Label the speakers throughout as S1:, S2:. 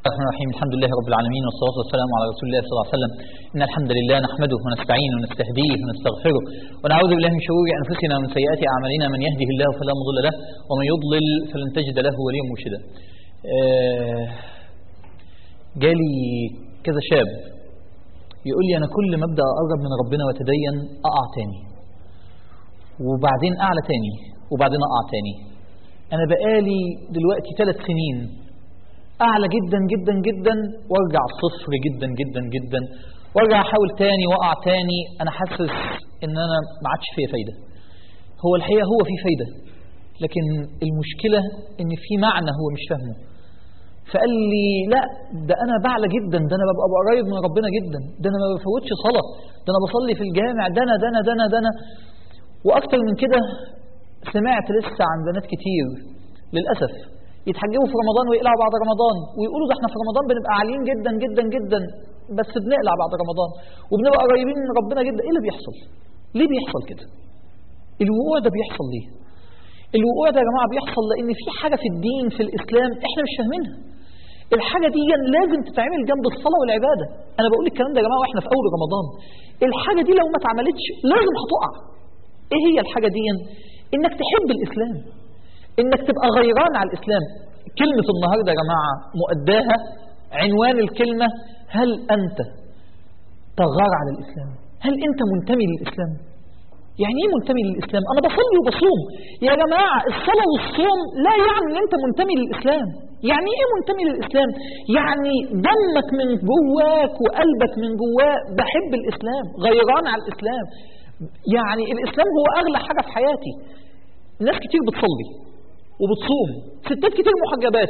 S1: الرحمن الرحيم الحمد لله رب العالمين والصلاة والسلام على رسول الله صلى الله عليه وسلم إن الحمد لله نحمده ونستعينه ونستهديه ونستغفره ونعوذ بالله من شرور أنفسنا ومن سيئات أعمالنا من يهده الله فلا مضل له ومن يضلل فلن تجد له وليا مرشدا آه، جالي كذا شاب يقول لي أنا كل ما أبدأ أقرب من ربنا وأتدين أقع تاني وبعدين أعلى تاني وبعدين أقع تاني أنا بقالي دلوقتي ثلاث سنين اعلى جدا جدا جدا وارجع صفر جدا جدا جدا وارجع احاول تاني واقع تاني انا حاسس ان انا ما عادش فيا فايده هو الحقيقه هو في فايده لكن المشكله ان في معنى هو مش فاهمه فقال لي لا ده انا بعلى جدا ده انا ببقى قريب من ربنا جدا ده انا ما بفوتش صلاه ده انا بصلي في الجامع ده انا ده انا ده انا ده انا واكتر من كده سمعت لسه عن بنات كتير للاسف يتحجبوا في رمضان ويقلعوا بعد رمضان ويقولوا ده احنا في رمضان بنبقى عاليين جدا جدا جدا بس بنقلع بعد رمضان وبنبقى قريبين من ربنا جدا ايه اللي بيحصل؟ ليه بيحصل كده؟ الوقوع ده بيحصل ليه؟ الوقوع ده يا جماعه بيحصل لان في حاجه في الدين في الاسلام احنا مش فاهمينها. الحاجه دي لازم تتعمل جنب الصلاه والعباده. انا بقول الكلام ده يا جماعه واحنا في اول رمضان. الحاجه دي لو ما اتعملتش لازم هتقع. ايه هي الحاجه دي؟ انك تحب الاسلام. انك تبقى غيران على الاسلام كلمة النهاردة يا جماعة مؤداها عنوان الكلمة هل أنت تغار على الإسلام هل أنت منتمي للإسلام يعني ايه منتمي للإسلام أنا بصلي وبصوم يا جماعة الصلاة والصوم لا يعني أن أنت منتمي للإسلام يعني ايه منتمي للإسلام يعني دمك من جواك وقلبك من جواك بحب الإسلام غيران على الإسلام يعني الإسلام هو أغلى حاجة في حياتي ناس كتير بتصلي وبتصوم ستات كتير محجبات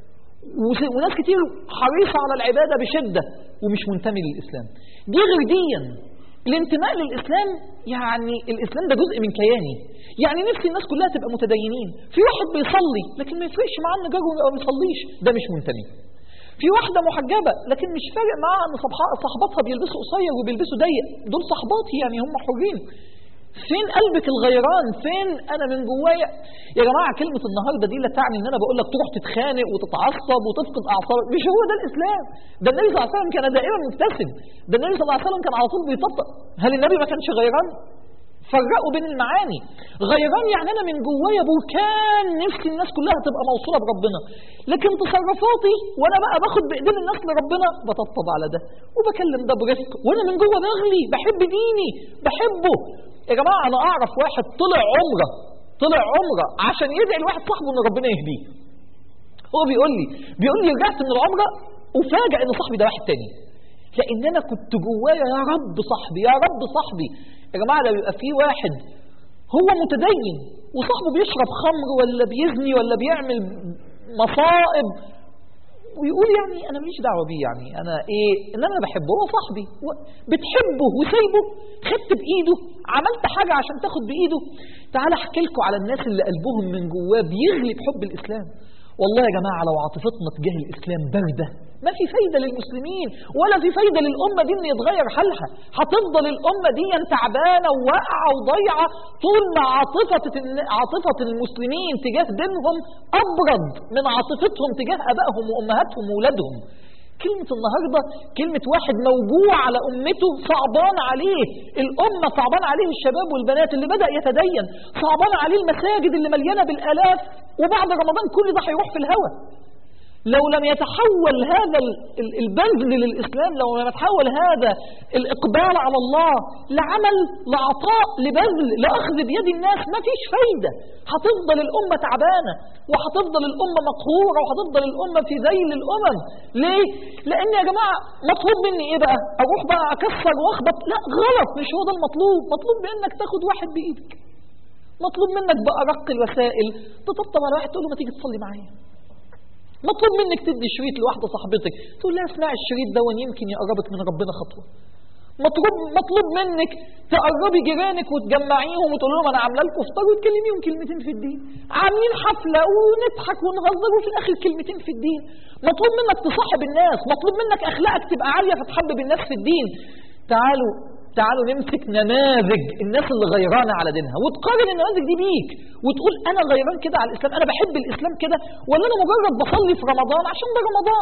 S1: وناس كتير حريصة على العبادة بشدة ومش منتمي للإسلام دي غير ديا الانتماء للإسلام يعني الإسلام ده جزء من كياني يعني نفسي الناس كلها تبقى متدينين في واحد بيصلي لكن ما يفرقش معاه ان جاره ما بيصليش ده مش منتمي في واحدة محجبة لكن مش فارق معاها ان صحباتها بيلبسوا قصير وبيلبسوا ضيق دول صحباتي يعني هم حرين فين قلبك الغيران فين انا من جوايا يا جماعه كلمه النهارده دي لا تعني ان انا بقول لك تروح تتخانق وتتعصب وتفقد اعصابك مش هو ده الاسلام ده النبي صلى الله عليه وسلم كان دائما مبتسم ده النبي صلى الله عليه وسلم كان على طول بيطبق هل النبي ما كانش غيران فرقوا بين المعاني غيران يعني انا من جوايا بركان نفسي الناس كلها تبقى موصوله بربنا لكن تصرفاتي وانا بقى باخد بايدين الناس لربنا بطبطب على ده وبكلم ده برفق وانا من جوه بغلي بحب ديني بحبه يا جماعه انا اعرف واحد طلع عمره طلع عمره عشان يدعي لواحد صاحبه ان ربنا يهديه هو بيقول لي بيقول لي رجعت من العمره وفاجئ ان صاحبي ده واحد تاني لان انا كنت جوايا يا رب صاحبي يا رب صاحبي يا جماعه لو يبقى في واحد هو متدين وصاحبه بيشرب خمر ولا بيزني ولا بيعمل مصائب ويقول يعني انا ماليش دعوه بيه يعني انا ايه ان انا بحبه هو صاحبي بتحبه وسايبه خدت بايده عملت حاجه عشان تاخد بايده تعال احكي لكم على الناس اللي قلبهم من جواه بيغلي بحب الاسلام والله يا جماعه لو عاطفتنا تجاه الاسلام بارده ما في فايده للمسلمين ولا في فايده للامه دي ان يتغير حالها هتفضل الامه دي تعبانه وواقعه وضايعه طول ما عاطفه عاطفه المسلمين تجاه دينهم ابرد من عاطفتهم تجاه ابائهم وامهاتهم واولادهم كلمة النهاردة كلمة واحد موجوع على أمته صعبان عليه الأمة صعبان عليه الشباب والبنات اللي بدأ يتدين صعبان عليه المساجد اللي مليانة بالآلاف وبعد رمضان كل ده هيروح في الهوى لو لم يتحول هذا البذل للإسلام لو لم يتحول هذا الإقبال على الله لعمل لعطاء لبذل لأخذ بيد الناس ما فيش فايدة هتفضل الأمة تعبانة وهتفضل الأمة مقهورة وهتفضل الأمة في ذيل الأمم ليه؟ لأن يا جماعة مطلوب مني إيه بقى؟ أروح بقى أكسر وأخبط لا غلط مش هو ده المطلوب مطلوب بأنك تاخد واحد بإيدك مطلوب منك بأرق الوسائل تطبطب على واحد تقول له ما تيجي تصلي معايا مطلوب منك تدي شريط لواحده صاحبتك تقول لها اسمعي الشريط ده يمكن يقربك من ربنا خطوه مطلوب مطلوب منك تقربي جيرانك وتجمعيهم وتقول لهم انا عامله لكم فطار وتكلميهم كلمتين في الدين عاملين حفله ونضحك ونهزر وفي الاخر كلمتين في الدين مطلوب منك تصاحب الناس مطلوب منك اخلاقك تبقى عاليه فتحبب الناس في الدين تعالوا تعالوا نمسك نماذج الناس اللي غيرانة على دينها وتقارن النماذج دي بيك وتقول أنا غيران كده على الإسلام أنا بحب الإسلام كده ولا أنا مجرد بصلي في رمضان عشان ده رمضان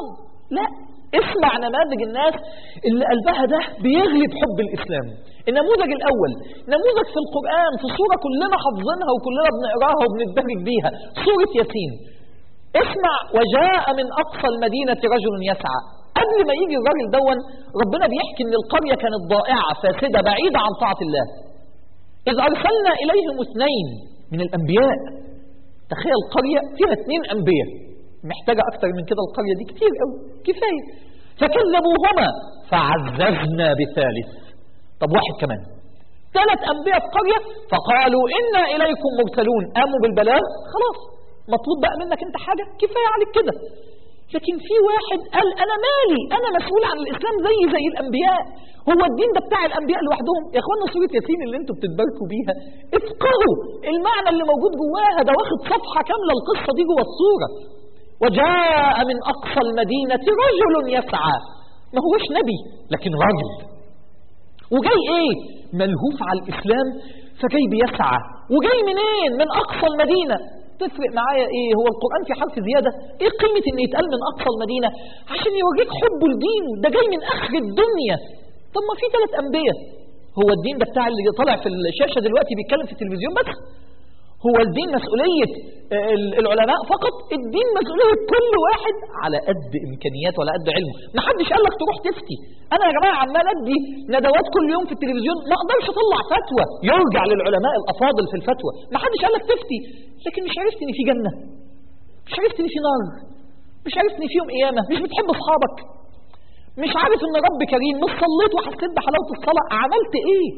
S1: لا اسمع نماذج الناس اللي قلبها ده بيغلب حب الإسلام النموذج الأول نموذج في القرآن في صورة كلنا حافظينها وكلنا بنقراها وبنتبرك بيها سورة ياسين اسمع وجاء من أقصى المدينة رجل يسعى قبل ما يجي الراجل دون ربنا بيحكي ان القرية كانت ضائعة فاسدة بعيدة عن طاعة الله إذ أرسلنا إليهم اثنين من الأنبياء تخيل قرية فيها اثنين أنبياء محتاجة أكتر من كده القرية دي كتير قوي كفاية فكذبوهما فعززنا بثالث طب واحد كمان ثلاث أنبياء في قرية فقالوا إنا إليكم مرسلون قاموا بالبلاغ خلاص مطلوب بقى منك أنت حاجة كفاية عليك كده لكن في واحد قال أنا مالي أنا مسؤول عن الإسلام زي زي الأنبياء هو الدين ده بتاع الأنبياء لوحدهم يا إخوانا سورة ياسين اللي أنتم بتتباركوا بيها افقهوا المعنى اللي موجود جواها ده واخد صفحة كاملة القصة دي جوا السورة وجاء من أقصى المدينة رجل يسعى ما هوش نبي لكن راجل وجاي ايه ملهوف على الإسلام فجاي بيسعى وجاي منين من أقصى المدينة تفرق معايا ايه هو القرآن في حرف زيادة ايه قيمة ان يتقال من أقصى المدينة عشان يوريك حبه لدينه ده جاي من آخر الدنيا طب ما في ثلاث أنبياء هو الدين ده بتاع اللي طالع في الشاشة دلوقتي بيتكلم في التلفزيون بس هو الدين مسؤولية العلماء فقط الدين مسؤولية كل واحد على قد إمكانياته وعلى قد علمه ما حدش قال لك تروح تفتي أنا يا جماعة عمال أدي ندوات كل يوم في التلفزيون ما أقدرش أطلع فتوى يرجع للعلماء الأفاضل في الفتوى ما حدش قال لك تفتي لكن مش عرفت إن في جنة مش عرفت إن في نار مش عرفت إن في يوم قيامة مش بتحب أصحابك مش عارف إن رب كريم مش صليت وحسيت بحلاوة الصلاة عملت إيه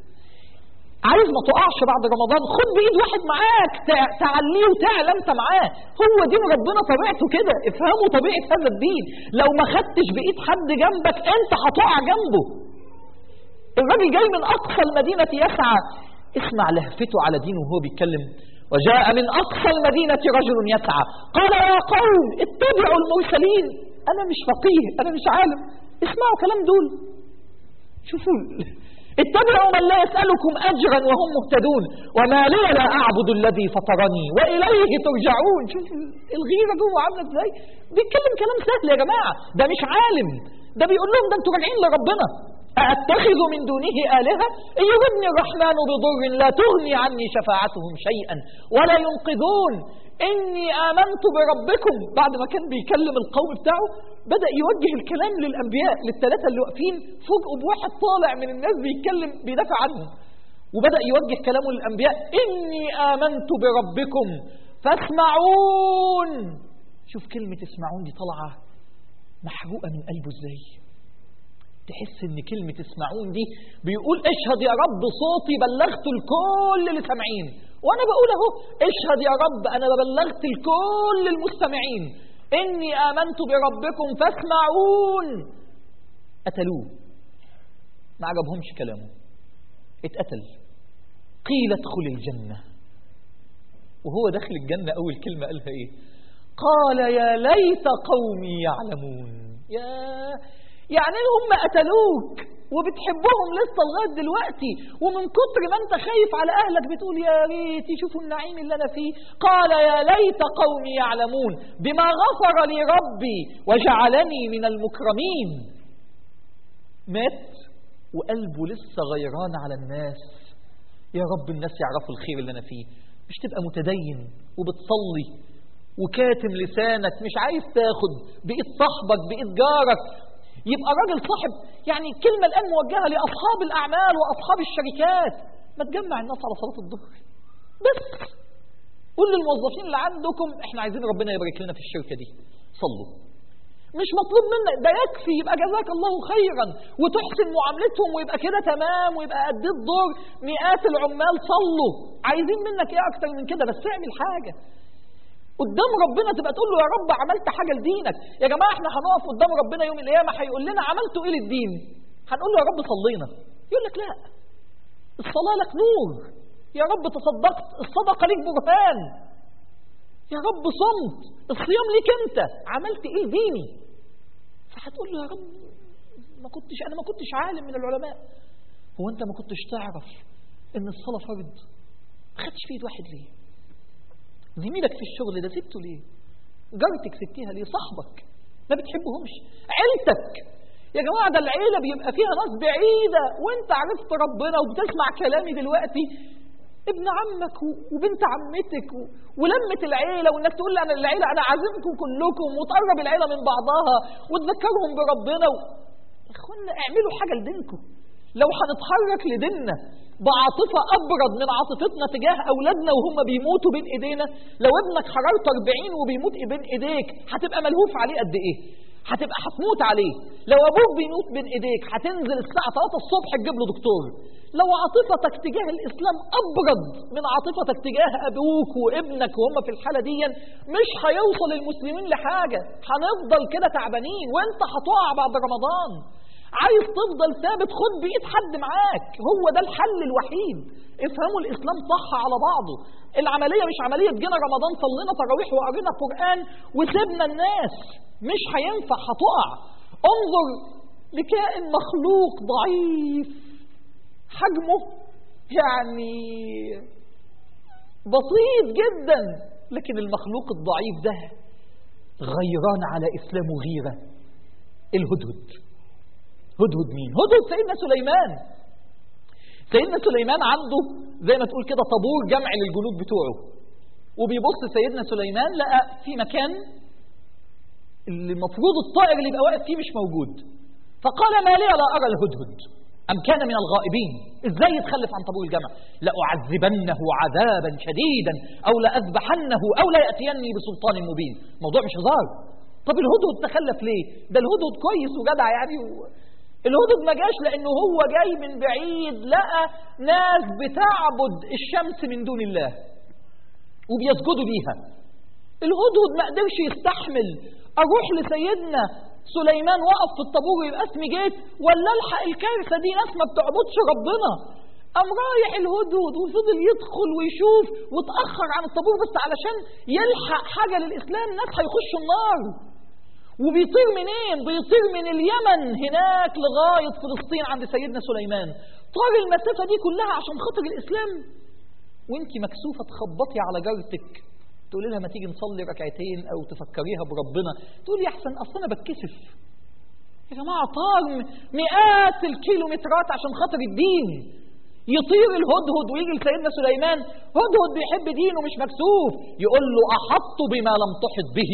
S1: عايز ما تقعش بعد رمضان خد بايد واحد معاك تعليه وتعلى انت معاه هو دين ربنا طبيعته كده افهموا طبيعه هذا الدين لو ما خدتش بايد حد جنبك انت هتقع جنبه الراجل جاي من اقصى المدينه يسعى اسمع لهفته على دينه وهو بيتكلم وجاء من اقصى المدينه رجل يسعى قال يا قوم اتبعوا المرسلين انا مش فقيه انا مش عالم اسمعوا كلام دول شوفوا اتبعوا من لا يسألكم أجرا وهم مهتدون وما لي لا أعبد الذي فطرني وإليه ترجعون شوف الغيرة جوه عاملة ازاي بيتكلم كلام سهل يا جماعة ده مش عالم ده بيقول لهم ده انتوا راجعين لربنا أأتخذ من دونه آلهة إن يردني الرحمن بضر لا تغني عني شفاعتهم شيئا ولا ينقذون إني آمنت بربكم بعد ما كان بيكلم القوم بتاعه بدأ يوجه الكلام للأنبياء للثلاثة اللي واقفين فوجئوا بواحد طالع من الناس بيتكلم بيدافع عنهم وبدأ يوجه كلامه للأنبياء إني آمنت بربكم فاسمعون شوف كلمة اسمعون دي طالعة محروقة من قلبه ازاي تحس ان كلمة اسمعون دي بيقول اشهد يا رب صوتي بلغت الكل اللي سامعين وانا بقول اهو اشهد يا رب انا بلغت الكل المستمعين اني امنت بربكم فاسمعون قتلوه ما عجبهمش كلامه اتقتل قيل ادخل الجنة وهو داخل الجنة اول كلمة قالها ايه قال يا ليت قومي يعلمون يا يعني هم قتلوك وبتحبهم لسه لغايه دلوقتي ومن كتر ما انت خايف على اهلك بتقول يا ريت يشوفوا النعيم اللي انا فيه قال يا ليت قومي يعلمون بما غفر لي ربي وجعلني من المكرمين مات وقلبه لسه غيران على الناس يا رب الناس يعرفوا الخير اللي انا فيه مش تبقى متدين وبتصلي وكاتم لسانك مش عايز تاخد بإيد صاحبك بإيد جارك يبقى راجل صاحب يعني الكلمة الآن موجهة لأصحاب الأعمال وأصحاب الشركات ما تجمع الناس على صلاة الظهر بس قول للموظفين اللي عندكم احنا عايزين ربنا يبارك لنا في الشركة دي صلوا مش مطلوب منك ده يكفي يبقى جزاك الله خيرا وتحسن معاملتهم ويبقى كده تمام ويبقى أديت دور مئات العمال صلوا عايزين منك ايه اكتر من كده بس اعمل حاجة قدام ربنا تبقى تقول له يا رب عملت حاجة لدينك يا جماعة احنا هنقف قدام ربنا يوم القيامة هيقول لنا عملتوا ايه للدين هنقول له يا رب صلينا يقول لك لا الصلاة لك نور يا رب تصدقت الصدقة ليك برهان يا رب صمت الصيام ليك انت عملت ايه لديني فهتقول له يا رب ما كنتش انا ما كنتش عالم من العلماء هو انت ما كنتش تعرف ان الصلاة فرض ما خدتش في ايد واحد ليه زميلك في الشغل ده سبته ليه جارتك سبتيها ليه صاحبك ما بتحبهمش عيلتك يا جماعة ده العيلة بيبقى فيها ناس بعيدة وانت عرفت ربنا وبتسمع كلامي دلوقتي ابن عمك وبنت عمتك ولمة العيلة وانك تقول لي انا العيلة انا عازمكم كلكم وتقرب العيلة من بعضها وتذكرهم بربنا و... اخوانا اعملوا حاجة لدينكم لو هنتحرك لديننا بعاطفة أبرد من عاطفتنا تجاه أولادنا وهم بيموتوا بين إيدينا لو ابنك حرارته 40 وبيموت بين إيديك هتبقى ملهوف عليه قد إيه هتبقى هتموت عليه لو أبوك بيموت بين إيديك هتنزل الساعة 3 الصبح تجيب له دكتور لو عاطفتك تجاه الإسلام أبرد من عاطفتك تجاه أبوك وابنك وهم في الحالة دي مش هيوصل المسلمين لحاجة هنفضل كده تعبانين وانت هتقع بعد رمضان عايز تفضل ثابت خد بإيد حد معاك هو ده الحل الوحيد افهموا الإسلام صح على بعضه العملية مش عملية جينا رمضان صلينا تراويح وقرينا قرآن وسيبنا الناس مش هينفع هتقع انظر لكائن مخلوق ضعيف حجمه يعني بسيط جدا لكن المخلوق الضعيف ده غيران على إسلامه غيرة الهدهد هدهد مين هدهد سيدنا سليمان سيدنا سليمان عنده زي ما تقول كده طابور جمع للجنود بتوعه وبيبص سيدنا سليمان لقى في مكان اللي المفروض الطائر اللي يبقى واقف فيه مش موجود فقال ما لي لا أرى الهدهد أم كان من الغائبين إزاي يتخلف عن طابور الجمع لأعذبنه عذابا شديدا أو لأذبحنه أو لا يأتيني بسلطان مبين موضوع مش هزار طب الهدهد تخلف ليه ده الهدهد كويس وجدع يعني و... الهدهد ما جاش لأنه هو جاي من بعيد لقى ناس بتعبد الشمس من دون الله وبيسجدوا ليها الهدهد ما قدرش يستحمل أروح لسيدنا سليمان وقف في الطابور يبقى اسمي جيت ولا الحق الكارثة دي ناس ما بتعبدش ربنا قام رايح الهدهد وفضل يدخل ويشوف وتأخر عن الطابور بس علشان يلحق حاجة للإسلام ناس هيخشوا النار وبيطير منين بيطير من اليمن هناك لغاية فلسطين عند سيدنا سليمان طار المسافة دي كلها عشان خاطر الإسلام وانت مكسوفة تخبطي على جارتك تقولي لها ما تيجي نصلي ركعتين او تفكريها بربنا تقول يا احسن اصل انا بتكسف يا جماعه طار مئات الكيلومترات عشان خاطر الدين يطير الهدهد ويجي لسيدنا سليمان هدهد بيحب دينه مش مكسوف يقول له احط بما لم تحط به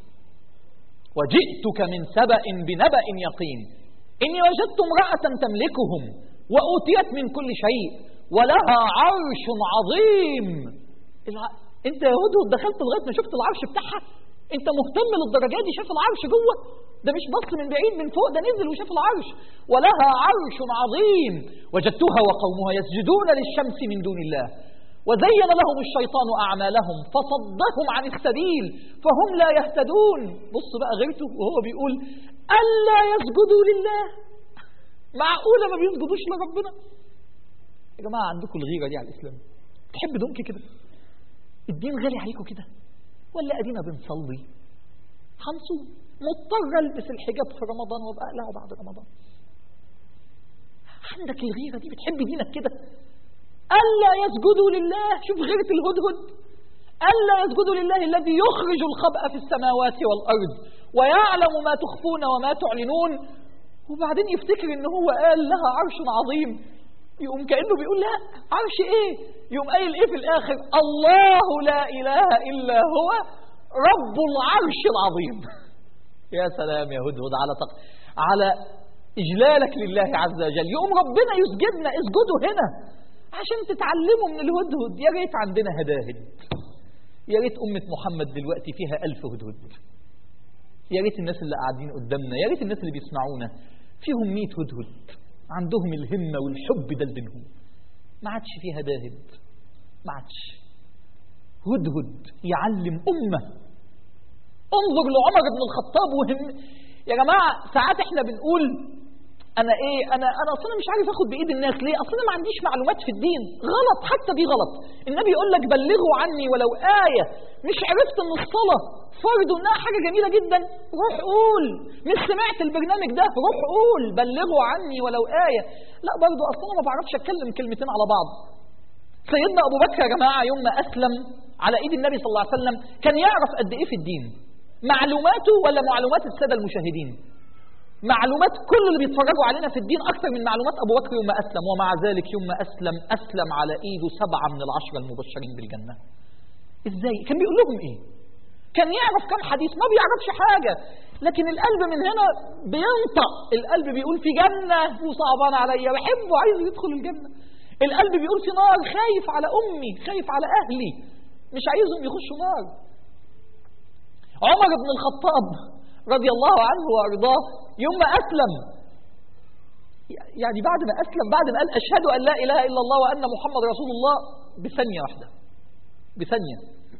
S1: وجئتك من سبأ بنبأ يقين إني وجدت امرأة تملكهم وأوتيت من كل شيء ولها عرش عظيم انت يا هدهد دخلت لغايه ما شفت العرش بتاعها انت مهتم للدرجه دي شاف العرش جوه ده مش بص من بعيد من فوق ده نزل وشاف العرش ولها عرش عظيم وجدتها وقومها يسجدون للشمس من دون الله وزين لهم الشيطان أعمالهم فصدهم عن السبيل فهم لا يهتدون بص بقى غيرته وهو بيقول ألا يسجدوا لله معقولة ما بيسجدوش لربنا يا جماعة عندكم الغيرة دي على الإسلام تحب دونك كده الدين غالي عليكم كده ولا ادينا بنصلي هنصوم مضطر البس الحجاب في رمضان وابقى اقلعه بعد رمضان عندك الغيره دي بتحب دينك كده الا يسجدوا لله شوف غيره الهدهد الا يسجدوا لله الذي يخرج الخبأ في السماوات والارض ويعلم ما تخفون وما تعلنون وبعدين يفتكر ان هو قال لها عرش عظيم يقوم كأنه بيقول لا عرش ايه يقوم قايل ايه في الاخر الله لا اله الا هو رب العرش العظيم يا سلام يا هدهد على تق... على اجلالك لله عز وجل يقوم ربنا يسجدنا اسجدوا هنا عشان تتعلموا من الهدهد يا ريت عندنا هداهد يا ريت أمة محمد دلوقتي فيها ألف هدهد يا ريت الناس اللي قاعدين قدامنا يا ريت الناس اللي بيسمعونا فيهم مئة هدهد عندهم الهمة والحب ده لدينهم ما عادش فيها داهد ما عادش هدهد يعلم أمة انظر لعمر بن الخطاب وهم يا جماعة ساعات احنا بنقول انا ايه انا انا اصلا مش عارف اخد بايد الناس ليه اصلا ما عنديش معلومات في الدين غلط حتى دي غلط النبي يقول لك بلغوا عني ولو آية مش عرفت ان الصلاة فرض انها حاجة جميلة جدا روح قول مش سمعت البرنامج ده روح قول بلغوا عني ولو آية لا برضو اصلا ما بعرفش اتكلم كلمتين على بعض سيدنا ابو بكر يا جماعة يوم ما اسلم على ايد النبي صلى الله عليه وسلم كان يعرف قد ايه في الدين معلوماته ولا معلومات السادة المشاهدين معلومات كل اللي بيتفرجوا علينا في الدين أكثر من معلومات أبو بكر يوم ما أسلم ومع ذلك يوم ما أسلم أسلم على إيده سبعة من العشرة المبشرين بالجنة إزاي كان بيقول لهم إيه كان يعرف كم حديث ما بيعرفش حاجة لكن القلب من هنا بينطق القلب بيقول في جنة وصعبان عليا بحبه عايز يدخل الجنة القلب بيقول في نار خايف على أمي خايف على أهلي مش عايزهم يخشوا نار عمر بن الخطاب رضي الله عنه وارضاه يوم ما اسلم يعني بعد ما اسلم بعد ما قال اشهد ان لا اله الا الله وان محمد رسول الله بثانيه واحده بثانيه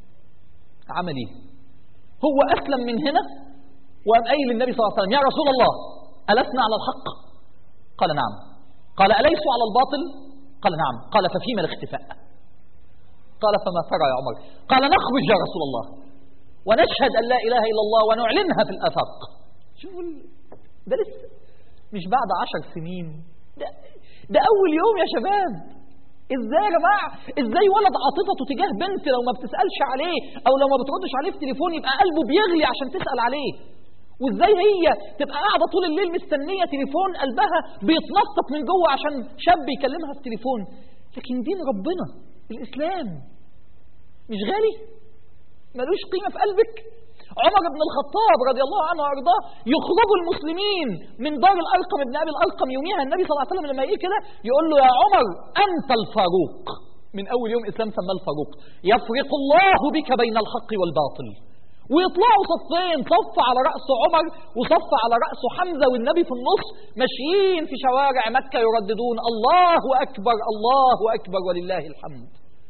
S1: عمل ايه هو اسلم من هنا وقام قايل للنبي صلى الله عليه وسلم يا رسول الله ألسنا على الحق قال نعم قال أليسوا على الباطل قال نعم قال ففيما الاختفاء قال فما ترى يا عمر قال نخرج يا رسول الله ونشهد أن لا إله إلا الله ونعلنها في الآفاق شوفوا ده لسه مش بعد عشر سنين ده, ده أول يوم يا شباب ازاي يا جماعة ازاي ولد عاطفته تجاه بنت لو ما بتسألش عليه او لو ما بتردش عليه في تليفون يبقى قلبه بيغلي عشان تسأل عليه وازاي هي تبقى قاعدة طول الليل مستنية تليفون قلبها بيتنطط من جوه عشان شاب يكلمها في تليفون لكن دين ربنا الإسلام مش غالي ملوش قيمة في قلبك عمر بن الخطاب رضي الله عنه وارضاه يخرج المسلمين من دار الارقم ابن ابي الارقم يوميها النبي صلى الله عليه وسلم لما يجي كده يقول له يا عمر انت الفاروق من اول يوم اسلام سماه الفاروق يفرق الله بك بين الحق والباطل ويطلعوا صفين صف على رأس عمر وصف على رأس حمزة والنبي في النص ماشيين في شوارع مكة يرددون الله أكبر الله أكبر ولله الحمد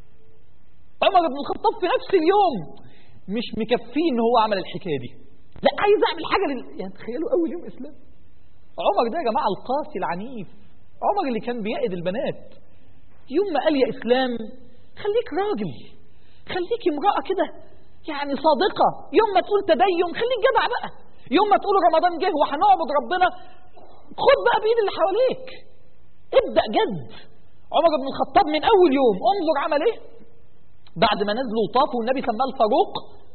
S1: عمر بن الخطاب في نفس اليوم مش مكفيه ان هو عمل الحكايه دي لا عايز اعمل حاجه لل... يعني تخيلوا اول يوم اسلام عمر ده يا جماعه القاسي العنيف عمر اللي كان بيعد البنات يوم ما قال يا اسلام خليك راجل خليك امراه كده يعني صادقه يوم ما تقول تدين خليك جدع بقى يوم ما تقول رمضان جه وهنعبد ربنا خد بقى بايد اللي حواليك ابدا جد عمر بن الخطاب من اول يوم انظر عمل ايه بعد ما نزلوا وطافوا والنبي سماه الفاروق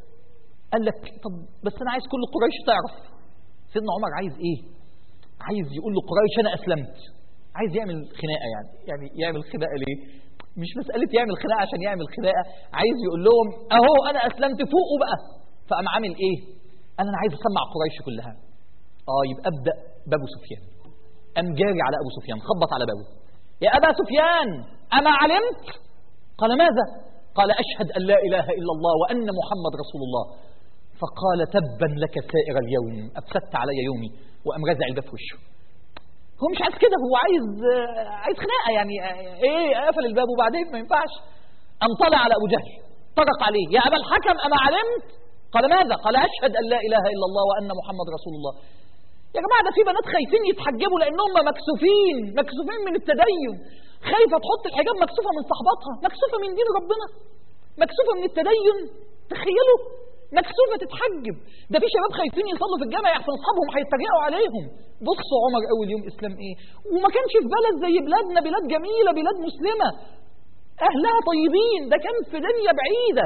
S1: قال لك طب بس انا عايز كل قريش تعرف سيدنا عمر عايز ايه عايز يقول لقريش انا اسلمت عايز يعمل خناقه يعني يعني يعمل خناقه ليه مش مساله يعمل خناقه عشان يعمل خناقه عايز يقول لهم اهو انا اسلمت فوقوا بقى فقام عامل ايه قال انا عايز اسمع قريش كلها اه يبقى ابدا بابو سفيان قام جاري على ابو سفيان خبط على بابه يا ابا سفيان اما علمت قال ماذا قال أشهد أن لا إله إلا الله وأن محمد رسول الله فقال تبا لك سائر اليوم أفسدت علي يومي وأم رزع الباب في وشه هو مش عايز كده هو عايز عايز خناقة يعني إيه قفل الباب وبعدين ما ينفعش أم طلع على أبو جهل طرق عليه يا أبا الحكم أما علمت قال ماذا قال أشهد أن لا إله إلا الله وأن محمد رسول الله يا جماعة ده في بنات خايفين يتحجبوا لأنهم مكسوفين مكسوفين من التدين خايفة تحط الحجاب مكسوفة من صحباتها مكسوفة من دين ربنا مكسوفة من التدين تخيلوا مكسوفة تتحجب ده في شباب خايفين يصلوا في الجامع يحسن اصحابهم هيتريقوا عليهم بصوا عمر اول يوم اسلام ايه وما كانش في بلد زي بلادنا بلاد جميلة بلاد مسلمة اهلها طيبين ده كان في دنيا بعيدة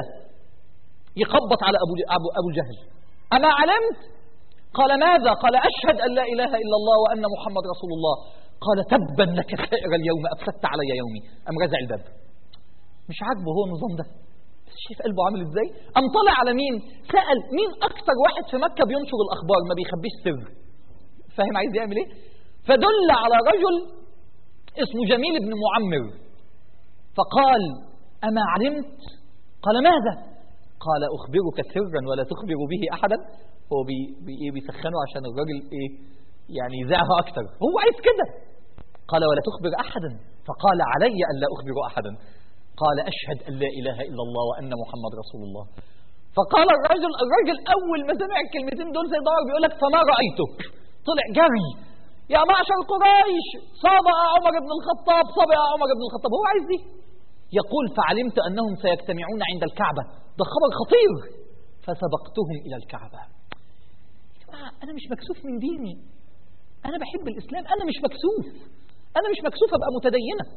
S1: يخبط على ابو ابو ابو جهل اما علمت قال ماذا قال اشهد ان لا اله الا الله وان محمد رسول الله قال تبا لك سائر اليوم افسدت علي يومي ام رزع الباب مش عاجبه هو النظام ده شايف قلبه عامل ازاي ام طلع على مين سال مين اكتر واحد في مكه بينشر الاخبار ما بيخبيش سر فاهم عايز يعمل ايه فدل على رجل اسمه جميل بن معمر فقال اما علمت قال ماذا قال اخبرك سرا ولا تخبر به احدا هو بي بي إيه بيسخنه عشان الراجل ايه يعني يذاعها اكتر هو عايز كده قال ولا تخبر احدا فقال علي ان لا اخبر احدا قال اشهد ان لا اله الا الله وان محمد رسول الله فقال الرجل الرجل اول ما سمع الكلمتين دول سيدنا عمر بيقول لك فما رايته طلع جري يا معشر قريش صابع عمر بن الخطاب صابع عمر بن الخطاب هو عايز دي يقول فعلمت انهم سيجتمعون عند الكعبه ده خبر خطير فسبقتهم الى الكعبه انا مش مكسوف من ديني انا بحب الاسلام انا مش مكسوف انا مش مكسوف ابقى متدينه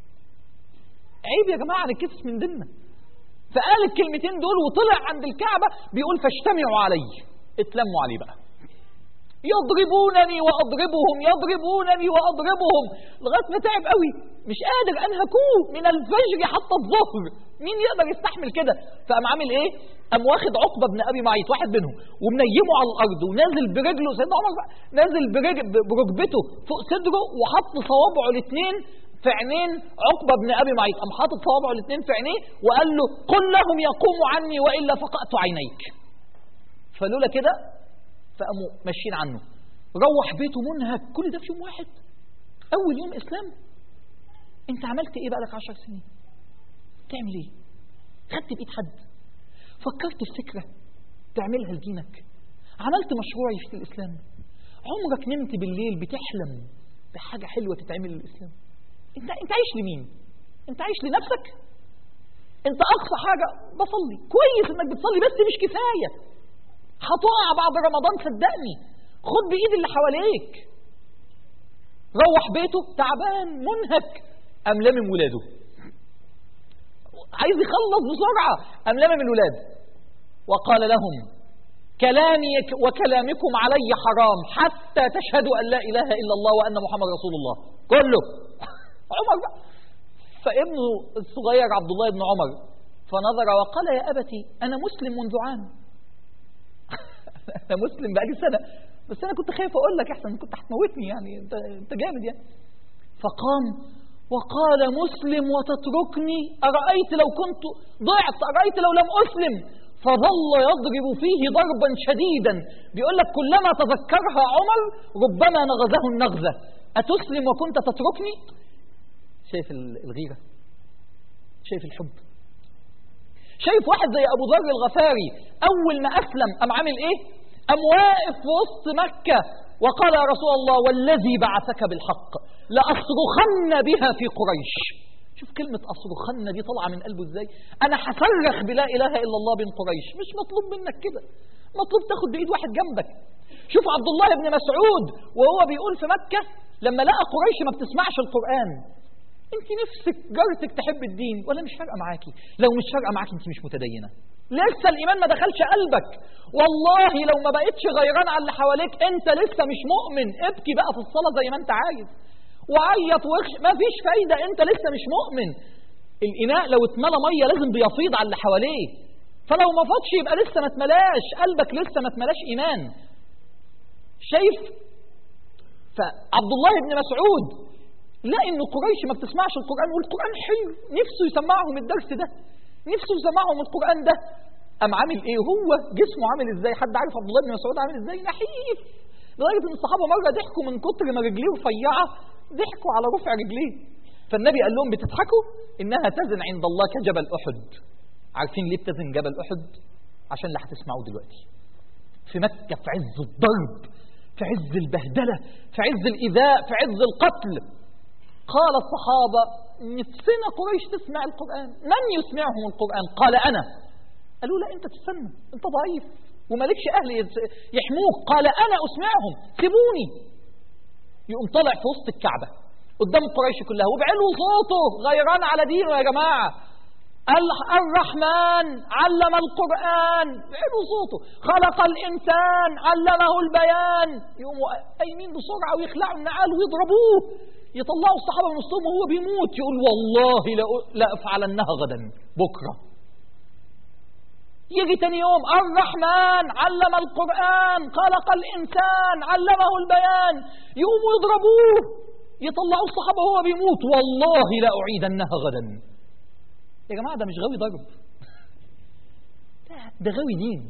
S1: عيب يا جماعه نتكسف من ديننا فقال الكلمتين دول وطلع عند الكعبه بيقول فاجتمعوا علي اتلموا عليه بقى يضربونني واضربهم يضربونني واضربهم لغايه ما تعب قوي مش قادر انهكوه من الفجر حتى الظهر مين يقدر يستحمل كده فقام عامل ايه قام واخد عقبه بن ابي معيط واحد منهم ومنيمه على الارض ونازل برجله سيدنا عمر بقى نازل برجل بركبته فوق صدره وحط صوابعه الاثنين في عينين عقبه بن ابي معيط قام حاطط صوابعه الاثنين في عينيه وقال له قل لهم يقوموا عني والا فقأت عينيك فلولا كده فقاموا ماشيين عنه روح بيته منهك كل ده في يوم واحد اول يوم اسلام انت عملت ايه بقالك عشر سنين تعمل ايه خدت بايد حد فكرت في فكره تعملها لدينك عملت مشروع في الاسلام عمرك نمت بالليل بتحلم بحاجه حلوه تتعمل للاسلام انت انت عايش لمين انت عايش لنفسك انت اقصى حاجه بصلي كويس انك بتصلي بس مش كفايه هتقع بعد رمضان صدقني خد بايد اللي حواليك روح بيته تعبان منهك قام لامم ولاده عايز يخلص بسرعه قام لامم الولاد وقال لهم كلامي وكلامكم علي حرام حتى تشهدوا ان لا اله الا الله وان محمد رسول الله كله عمر بقى فابنه الصغير عبد الله بن عمر فنظر وقال يا ابتي انا مسلم منذ عام انا مسلم بقالي سنه بس انا كنت خايف اقول لك احسن كنت هتموتني يعني انت انت جامد يعني فقام وقال مسلم وتتركني ارايت لو كنت ضعت ارايت لو لم اسلم فظل يضرب فيه ضربا شديدا بيقول لك كلما تذكرها عمر ربما نغزه النغزه اتسلم وكنت تتركني شايف الغيره شايف الحب شايف واحد زي ابو ذر الغفاري اول ما اسلم قام عامل ايه قام واقف في وسط مكه وقال يا رسول الله والذي بعثك بالحق لاصرخن بها في قريش شوف كلمة أصرخن دي طالعة من قلبه ازاي أنا هصرخ بلا إله إلا الله بين قريش مش مطلوب منك كده مطلوب تاخد بإيد واحد جنبك شوف عبد الله بن مسعود وهو بيقول في مكة لما لقى قريش ما بتسمعش القرآن انت نفسك جارتك تحب الدين ولا مش فارقه معاكي لو مش فارقه معاكي انت مش متدينه لسه الايمان ما دخلش قلبك والله لو ما بقتش غيران على اللي حواليك انت لسه مش مؤمن ابكي بقى في الصلاه زي ما انت عايز وعيط وخش ما فيش فايده انت لسه مش مؤمن الاناء لو اتملى ميه لازم بيفيض على اللي حواليه فلو ما فاضش يبقى لسه ما اتملاش قلبك لسه ما اتملاش ايمان شايف فعبد الله بن مسعود لا ان قريش ما بتسمعش القران والقران حلو نفسه يسمعهم الدرس ده نفسه يسمعهم القران ده قام عامل ايه هو جسمه عامل ازاي حد عارف عبد الله بن مسعود عامل ازاي نحيف لدرجه ان الصحابه مره ضحكوا من كتر ما رجليه رفيعه ضحكوا على رفع رجليه فالنبي قال لهم بتضحكوا انها تزن عند الله كجبل احد عارفين ليه بتزن جبل احد عشان اللي هتسمعوه دلوقتي في مكه في عز الضرب في عز البهدله في عز الايذاء في عز القتل قال الصحابة نفسنا قريش تسمع القرآن من يسمعهم القرآن قال أنا قالوا لا أنت تستنى أنت ضعيف ومالكش أهل يحموك قال أنا أسمعهم سيبوني يقوم طلع في وسط الكعبة قدام قريش كلها وبعلو صوته غيران على دينه يا جماعة الرحمن علم القرآن بعلو صوته خلق الإنسان علمه البيان يقوموا قايمين بسرعة ويخلعوا النعال ويضربوه يطلعوا الصحابة من وسطهم وهو بيموت يقول والله لا أفعلنها غدا بكرة يجي تاني يوم الرحمن علم القرآن خلق الإنسان علمه البيان يقوموا يضربوه يطلعوا الصحابة وهو بيموت والله لا أعيدنها غدا يا جماعة ده مش غاوي ضرب ده غاوي دين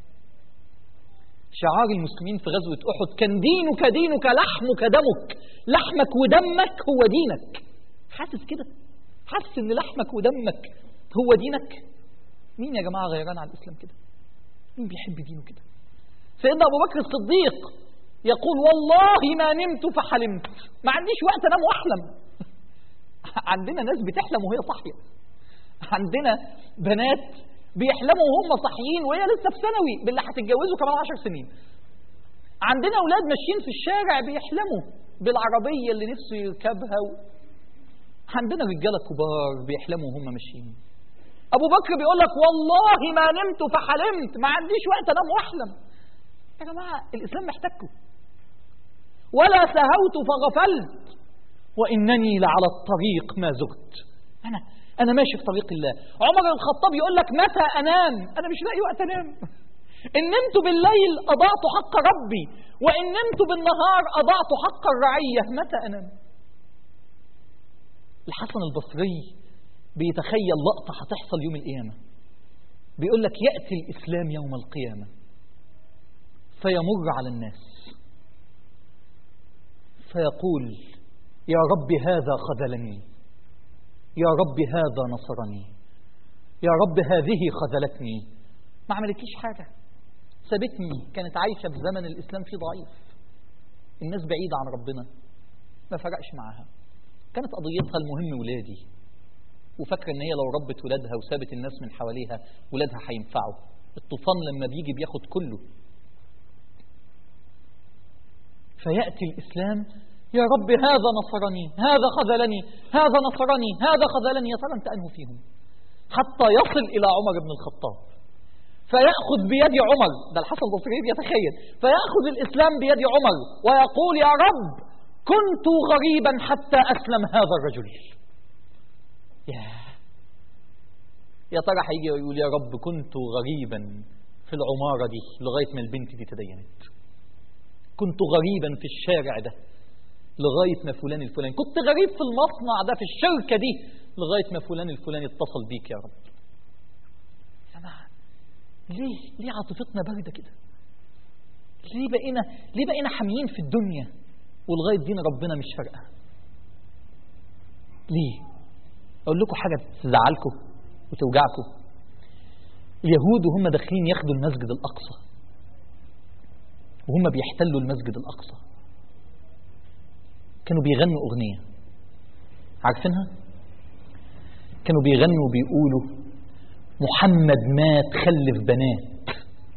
S1: شعار المسلمين في غزوة أحد كان دينك دينك لحمك دمك لحمك ودمك هو دينك حاسس كده حاسس ان لحمك ودمك هو دينك مين يا جماعة غيران على الإسلام كده مين بيحب دينه كده سيدنا أبو بكر الصديق يقول والله ما نمت فحلمت ما عنديش وقت انام واحلم عندنا ناس بتحلم وهي صاحيه عندنا بنات بيحلموا وهم صاحيين وهي لسه في ثانوي باللي هتتجوزوا كمان عشر سنين عندنا اولاد ماشيين في الشارع بيحلموا بالعربيه اللي نفسه يركبها و... عندنا رجاله كبار بيحلموا وهم ماشيين ابو بكر بيقول لك والله ما نمت فحلمت ما عنديش وقت انام واحلم يا جماعة الإسلام محتاجكم ولا سهوت فغفلت وإنني لعلى الطريق ما زغت أنا أنا ماشي في طريق الله عمر الخطاب يقول لك متى أنام أنا مش لاقي وقت أنام إن نمت بالليل أضعت حق ربي وإن نمت بالنهار أضعت حق الرعية متى أنام الحسن البصري بيتخيل لقطة هتحصل يوم القيامة بيقول لك يأتي الإسلام يوم القيامة فيمر على الناس فيقول يا رب هذا خذلني يا رب هذا نصرني يا رب هذه خذلتني ما عملتليش حاجة سابتني كانت عايشة في زمن الإسلام فيه ضعيف الناس بعيدة عن ربنا ما فرقش معاها كانت قضيتها المهم ولادي وفاكرة ان هي لو ربت ولادها وسابت الناس من حواليها ولادها هينفعوا الطوفان لما بيجي بياخد كله فيأتي الإسلام يا رب هذا نصرني هذا خذلني هذا نصرني هذا خذلني يا ترى انت انه فيهم حتى يصل إلى عمر بن الخطاب فيأخذ بيد عمر ده الحسن البصري بيتخيل فيأخذ الإسلام بيد عمر ويقول يا رب كنت غريبا حتى أسلم هذا الرجل يا يا ترى هيجي ويقول يا رب كنت غريبا في العمارة دي لغاية ما البنت دي تدينت كنت غريبا في الشارع ده لغاية ما فلان الفلاني كنت غريب في المصنع ده في الشركة دي لغاية ما فلان الفلاني اتصل بيك يا رب يا جماعة ليه ليه عاطفتنا باردة كده ليه بقينا ليه بقينا حاميين في الدنيا ولغاية دين ربنا مش فارقة ليه أقول لكم حاجة تزعلكم وتوجعكم اليهود وهم داخلين ياخدوا المسجد الأقصى وهم بيحتلوا المسجد الأقصى كانوا بيغنوا أغنية عارفينها؟ كانوا بيغنوا وبيقولوا محمد مات خلف بنات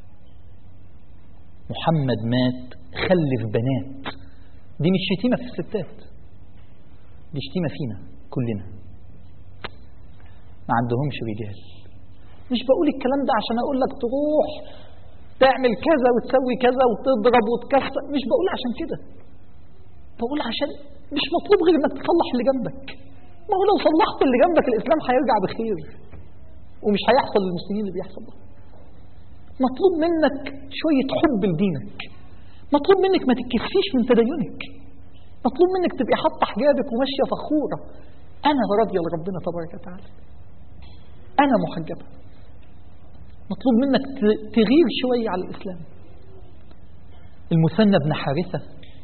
S1: محمد مات خلف بنات دي مش شتيمة في الستات دي شتيمة فينا كلنا ما عندهمش رجال مش بقول الكلام ده عشان اقول لك تروح تعمل كذا وتسوي كذا وتضرب وتكسر مش بقول عشان كده بقول عشان مش مطلوب غير انك تصلح اللي جنبك ما هو لو صلحت اللي جنبك الاسلام هيرجع بخير ومش هيحصل للمسلمين اللي بيحصل ده مطلوب منك شوية حب لدينك مطلوب منك ما تتكسفيش من تدينك مطلوب منك تبقي حاطه حجابك وماشيه فخوره انا راضيه لربنا تبارك وتعالى انا محجبه مطلوب منك تغير شويه على الاسلام المثنى بن حارثه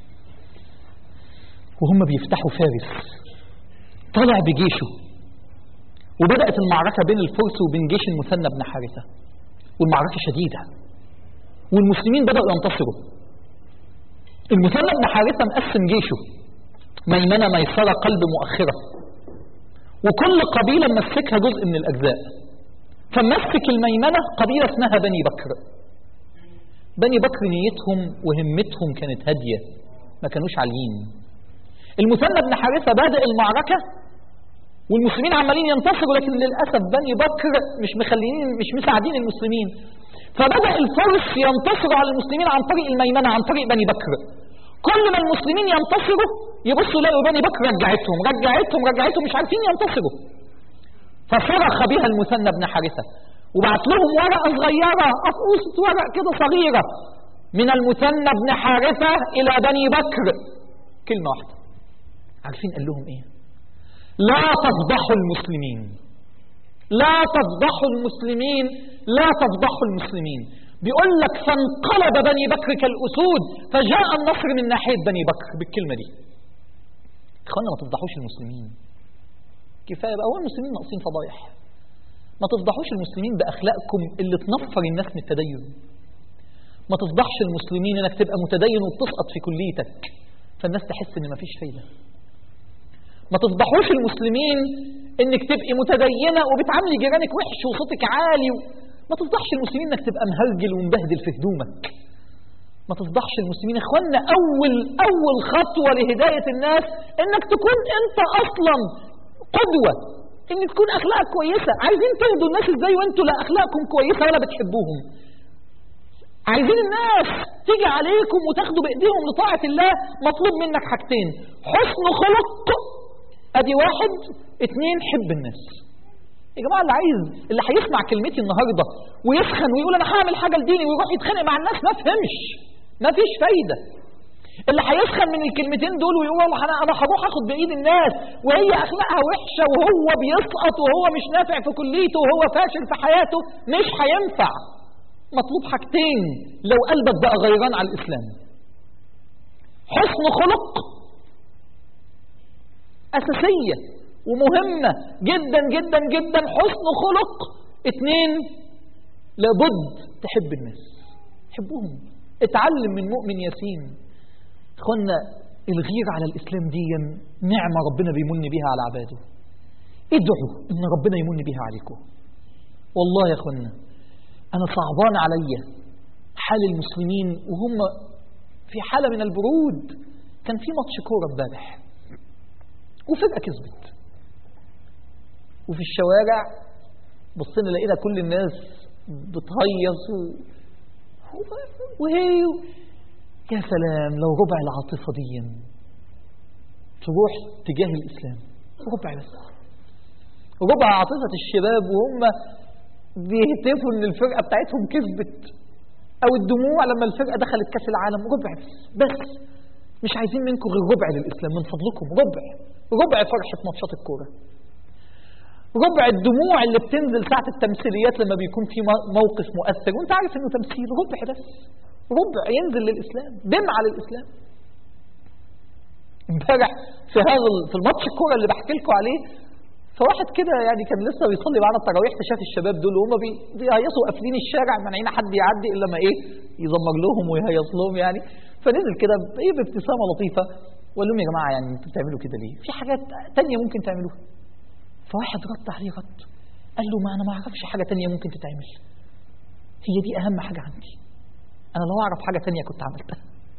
S1: وهم بيفتحوا فارس طلع بجيشه وبدأت المعركة بين الفرس وبين جيش المثنى بن حارثة والمعركة شديدة والمسلمين بدأوا ينتصروا المثنى بن حارثة مقسم جيشه ميمنة ميسرة قلب مؤخرة وكل قبيلة مسكها جزء من الأجزاء فمسك الميمنة قبيلة اسمها بني بكر بني بكر نيتهم وهمتهم كانت هادية ما كانوش عاليين المثنى بن حارثة بادئ المعركة والمسلمين عمالين ينتصروا لكن للأسف بني بكر مش مخليين مش مساعدين المسلمين فبدأ الفرس ينتصروا على المسلمين عن طريق الميمنة عن طريق بني بكر كل ما المسلمين ينتصروا يبصوا يلاقوا بني بكر رجعتهم رجعتهم رجعتهم مش عارفين ينتصروا فصرخ بها المثنى بن حارثة وبعت لهم ورقة صغيرة أفقوسة ورق كده صغيرة من المثنى بن حارثة إلى بني بكر كلمة واحدة عارفين قال لهم إيه لا تفضحوا المسلمين لا تفضحوا المسلمين لا تفضحوا المسلمين بيقول لك فانقلب بني بكر كالأسود فجاء النصر من ناحية بني بكر بالكلمة دي اخوانا ما تفضحوش المسلمين كفاية بقى هو المسلمين ناقصين فضايح ما تفضحوش المسلمين بأخلاقكم اللي تنفر الناس من التدين ما تفضحش المسلمين انك تبقى متدين وبتسقط في كليتك فالناس تحس ان مفيش فايده ما تفضحوش المسلمين انك تبقي متدينه وبتعاملي جيرانك وحش وصوتك عالي و... ما تفضحش المسلمين انك تبقى مهرجل ومبهدل في هدومك ما تفضحش المسلمين اخوانا اول اول خطوه لهدايه الناس انك تكون انت اصلا قدوه ان تكون اخلاقك كويسه عايزين تهدوا الناس ازاي وانتوا لا اخلاقكم كويسه ولا بتحبوهم عايزين الناس تيجي عليكم وتاخدوا بايديهم لطاعة الله مطلوب منك حاجتين حسن خلق ادي واحد اتنين حب الناس يا جماعة اللي عايز اللي هيسمع كلمتي النهاردة ويسخن ويقول انا هعمل حاجة لديني ويروح يتخانق مع الناس ما فهمش ما فيش فايدة اللي هيسخن من الكلمتين دول ويقول والله انا انا هروح اخد بايد الناس وهي اخلاقها وحشه وهو بيسقط وهو مش نافع في كليته وهو فاشل في حياته مش هينفع مطلوب حاجتين لو قلبك بقى غيران على الاسلام حسن خلق اساسيه ومهمه جدا جدا جدا حسن خلق اتنين لابد تحب الناس حبهم اتعلم من مؤمن ياسين اخوانا الغير على الاسلام دي نعمه ربنا بيمن بيها على عباده ادعوا ان ربنا يمن بيها عليكم والله يا اخوانا انا صعبان عليا حال المسلمين وهم في حاله من البرود كان في ماتش كوره امبارح وفجاه كسبت وفي الشوارع بصينا لقينا كل الناس بتهيص و... وهي يا سلام لو ربع العاطفة دي تروح تجاه الإسلام ربع بس ربع عاطفة الشباب وهم بيهتفوا إن الفرقة بتاعتهم كسبت أو الدموع لما الفرقة دخلت كأس العالم ربع بس بس مش عايزين منكم غير ربع للإسلام من فضلكم ربع ربع فرحة ماتشات الكورة ربع الدموع اللي بتنزل ساعة التمثيليات لما بيكون في موقف مؤثر وانت عارف انه تمثيل ربع بس ربع ينزل للإسلام دمعة للإسلام امبارح في هذا في الماتش الكورة اللي بحكي لكم عليه فواحد كده يعني كان لسه بيصلي معانا التراويح فشاف الشباب دول وهم بيهيصوا قافلين الشارع مانعين حد يعدي الا ما ايه يزمر لهم ويهيص لهم يعني فنزل كده ايه بابتسامه لطيفه وقال لهم يا جماعه يعني انتوا بتعملوا كده ليه؟ في حاجات تانية ممكن تعملوها. فواحد رد عليه رد قال له ما انا ما اعرفش حاجه تانية ممكن تتعمل. هي دي اهم حاجه عندي. انا لو اعرف حاجه تانية كنت عملتها.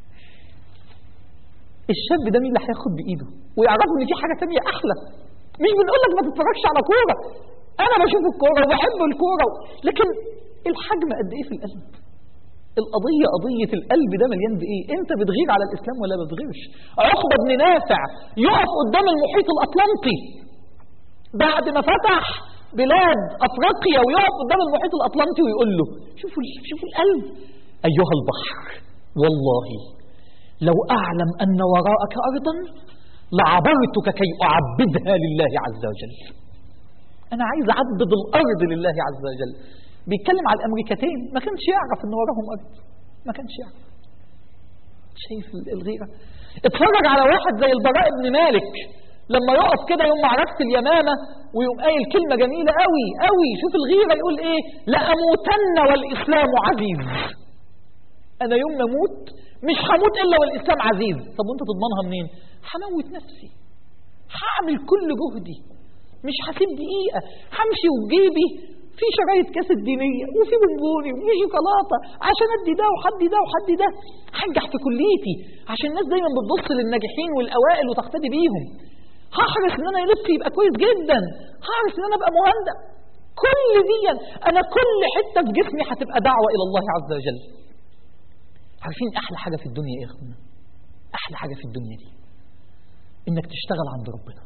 S1: الشاب ده مين اللي هياخد بايده ويعرفوا ان في حاجه تانية احلى مش بنقول لك ما تتفرجش على كوره انا بشوف الكوره وبحب الكوره لكن الحجم قد ايه في القلب القضية قضية القلب ده مليان بإيه؟ أنت بتغير على الإسلام ولا ما بتغيرش؟ عقبة بن نافع يقف قدام المحيط الأطلنطي بعد ما فتح بلاد أفريقيا ويقف قدام المحيط الأطلنطي ويقول له شوفوا شوفوا القلب أيها البحر والله لو أعلم أن وراءك أرضا لعبرتك كي أعبدها لله عز وجل أنا عايز أعبد الأرض لله عز وجل بيتكلم على الأمريكتين ما كانش يعرف أن وراهم أرض ما كانش يعرف شايف الغيرة اتفرج على واحد زي البراء بن مالك لما يقف كده يوم معركة اليمامة ويقوم قايل كلمة جميلة قوي قوي شوف الغيرة يقول ايه لأموتن والإسلام عزيز أنا يوم نموت مش هموت إلا والإسلام عزيز طب وانت تضمنها منين هموت نفسي هعمل كل جهدي مش هسيب دقيقة همشي وجيبي في شرايط كاسة دينية وفي بونبوني وفي شوكولاتة عشان ادي ده وحدي ده وحدي ده هنجح في كليتي عشان الناس دايما بتبص للناجحين والاوائل وتقتدي بيهم هحرص ان انا لبسي يبقى كويس جدا هحرص ان انا ابقى مهندس كل دي انا كل حته في جسمي هتبقى دعوه الى الله عز وجل عارفين احلى حاجه في الدنيا ايه يا اخوانا احلى حاجه في الدنيا دي انك تشتغل عند ربنا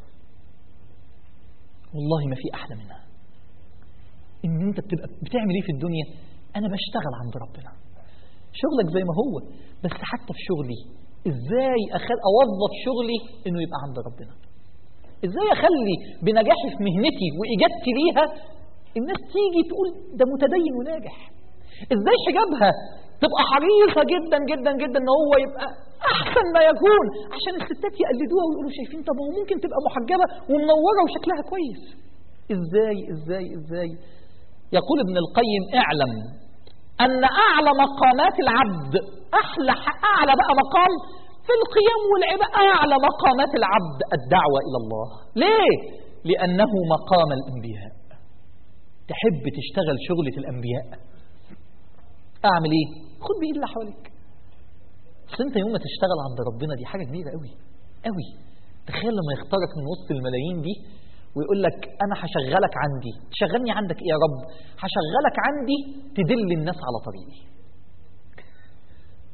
S1: والله ما في احلى منها ان انت بتبقى بتعمل ايه في الدنيا انا بشتغل عند ربنا شغلك زي ما هو بس حتى في شغلي ازاي أخل اوظف شغلي انه يبقى عند ربنا ازاي اخلي بنجاحي في مهنتي واجابتي ليها الناس تيجي تقول ده متدين وناجح ازاي حجابها تبقى حريصة جدا جدا جدا ان هو يبقى احسن ما يكون عشان الستات يقلدوها ويقولوا شايفين طب هو ممكن تبقى محجبة ومنورة وشكلها كويس ازاي ازاي ازاي يقول ابن القيم اعلم ان اعلى مقامات العبد احلى اعلى بقى مقام في القيام والعبادة اعلى مقامات العبد الدعوة الى الله ليه لانه مقام الانبياء تحب تشتغل شغلة الانبياء اعمل ايه خد بايد اللي حواليك اصل انت يوم ما تشتغل عند ربنا دي حاجه كبيره قوي قوي تخيل لما يختارك من وسط الملايين دي ويقول لك انا هشغلك عندي تشغلني عندك ايه يا رب هشغلك عندي تدل الناس على طريقي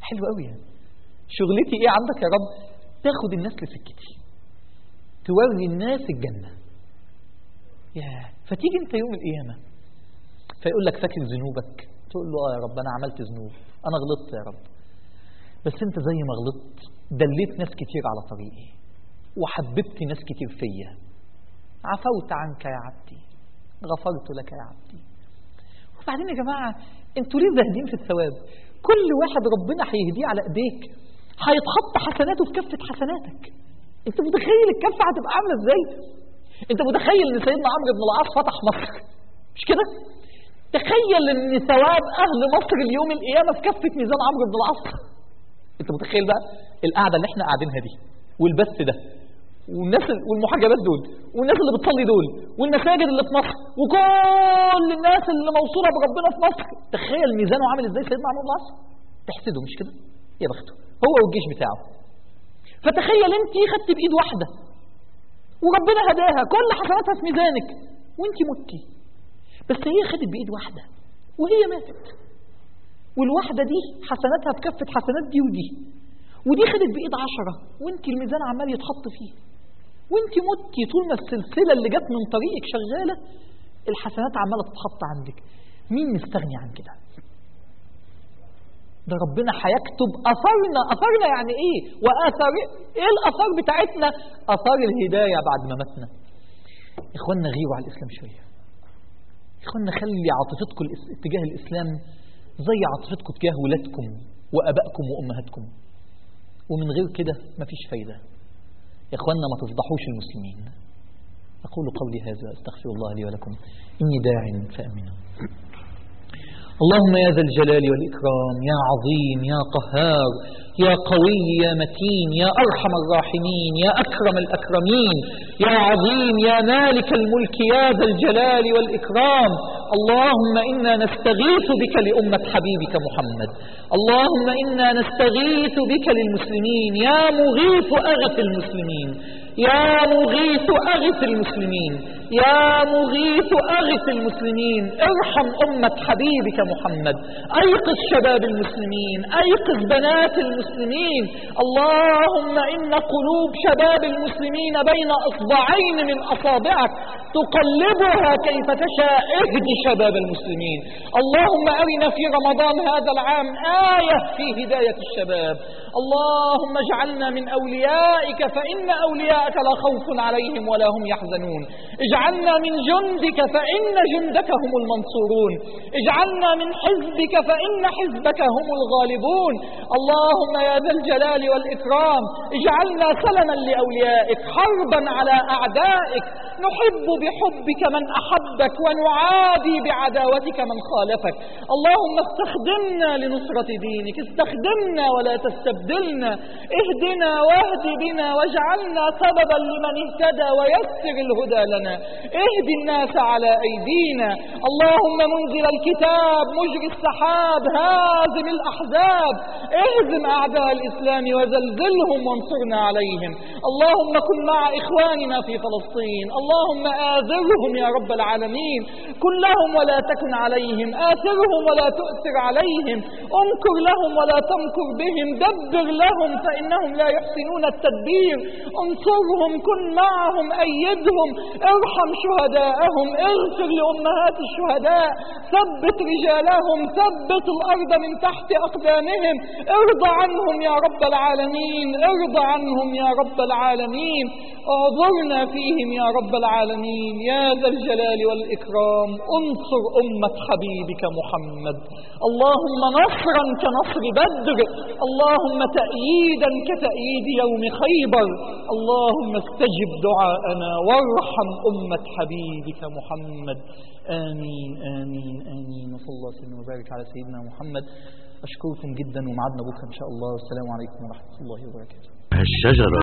S1: حلو قوي يعني شغلتي ايه عندك يا رب تاخد الناس لسكتي توري الناس الجنة يا فتيجي انت يوم القيامة فيقول لك فاكر ذنوبك تقول له اه يا رب انا عملت ذنوب انا غلطت يا رب بس انت زي ما غلطت دليت ناس كتير على طريقي وحببت ناس كتير فيا عفوت عنك يا عبدي غفرت لك يا عبدي وبعدين يا جماعة انتوا ليه زاهدين في الثواب كل واحد ربنا هيهديه على ايديك هيتحط حسناته في كفة حسناتك انت متخيل الكفة هتبقى عاملة ازاي انت متخيل ان سيدنا عمرو بن العاص فتح مصر مش كده تخيل ان ثواب اهل مصر اليوم القيامة في كفة ميزان عمرو بن العاص انت متخيل بقى القعدة اللي احنا قاعدينها دي والبث ده والناس والمحجبات دول والناس اللي بتصلي دول والمساجد اللي في مصر وكل الناس اللي موصوله بربنا في مصر تخيل ميزانه عامل ازاي سيدنا عمرو بن العاص تحسده مش كده يا بخته هو والجيش بتاعه فتخيل انت خدت بايد واحده وربنا هداها كل حسناتها في ميزانك وانت متي بس هي خدت بايد واحده وهي ماتت والواحده دي حسناتها بكفه حسنات دي ودي ودي خدت بايد عشرة وانت الميزان عمال يتحط فيه وانت متي طول ما السلسله اللي جت من طريقك شغاله الحسنات عماله تتحط عندك مين مستغني عن كده ده ربنا هيكتب اثرنا اثرنا يعني ايه واثر ايه الاثار بتاعتنا اثار الهدايه بعد ما ماتنا اخواننا غيروا على الاسلام شويه اخواننا خلي عاطفتكم تجاه الاسلام زي عاطفتكم تجاه ولادكم وابائكم وامهاتكم ومن غير كده مفيش فايده يا اخواننا ما تفضحوش المسلمين اقول قولي هذا استغفر الله لي ولكم اني داع فامنوا اللهم يا ذا الجلال والإكرام يا عظيم يا قهار يا قوي يا متين يا أرحم الراحمين يا أكرم الأكرمين يا عظيم يا مالك الملك يا ذا الجلال والإكرام اللهم إنا نستغيث بك لأمة حبيبك محمد اللهم إنا نستغيث بك للمسلمين يا مغيث أغث المسلمين يا مغيث أغث المسلمين يا مغيث أغث المسلمين ارحم أمة حبيبك محمد أيقظ شباب المسلمين أيقظ بنات المسلمين اللهم إن قلوب شباب المسلمين بين أصبعين من أصابعك تقلبها كيف تشاء اهدي شباب المسلمين اللهم أرنا في رمضان هذا العام آية في هداية الشباب اللهم اجعلنا من أوليائك فإن أولياءك لا خوف عليهم ولا هم يحزنون اجعلنا من جندك فإن جندك هم المنصورون اجعلنا من حزبك فإن حزبك هم الغالبون اللهم يا ذا الجلال والإكرام اجعلنا سلما لأوليائك حربا على أعدائك نحب بحبك من أحبك ونعادي بعداوتك من خالفك اللهم استخدمنا لنصرة دينك استخدمنا ولا تستبدلنا اهدنا واهد بنا واجعلنا سببا لمن اهتدى ويسر الهدى لنا اهد الناس على أيدينا اللهم منزل الكتاب مجري السحاب هازم الأحزاب اهزم أعداء الإسلام وزلزلهم وانصرنا عليهم اللهم كن مع إخواننا في فلسطين اللهم آذرهم يا رب العالمين كن لهم ولا تكن عليهم آثرهم ولا تؤثر عليهم انكر لهم ولا تمكر بهم دبر لهم فإنهم لا يحسنون التدبير انصرهم كن معهم أيدهم ارحم شهداءهم اغفر لأمهات الشهداء ثبت رجالهم ثبت الأرض من تحت أقدامهم ارضى عنهم يا رب العالمين ارضى عنهم يا رب العالمين اعذرنا فيهم يا رب العالمين يا ذا الجلال والإكرام انصر أمة حبيبك محمد اللهم نصرا كنصر بدر اللهم تأييدا كتأييد يوم خيبر اللهم استجب دعاءنا وارحم أمة حبيبك محمد آمين آمين آمين وصلى الله وسلم وبارك على سيدنا محمد أشكركم جدا ومعدنا بكرة إن شاء الله والسلام عليكم ورحمة الله وبركاته
S2: الشجرة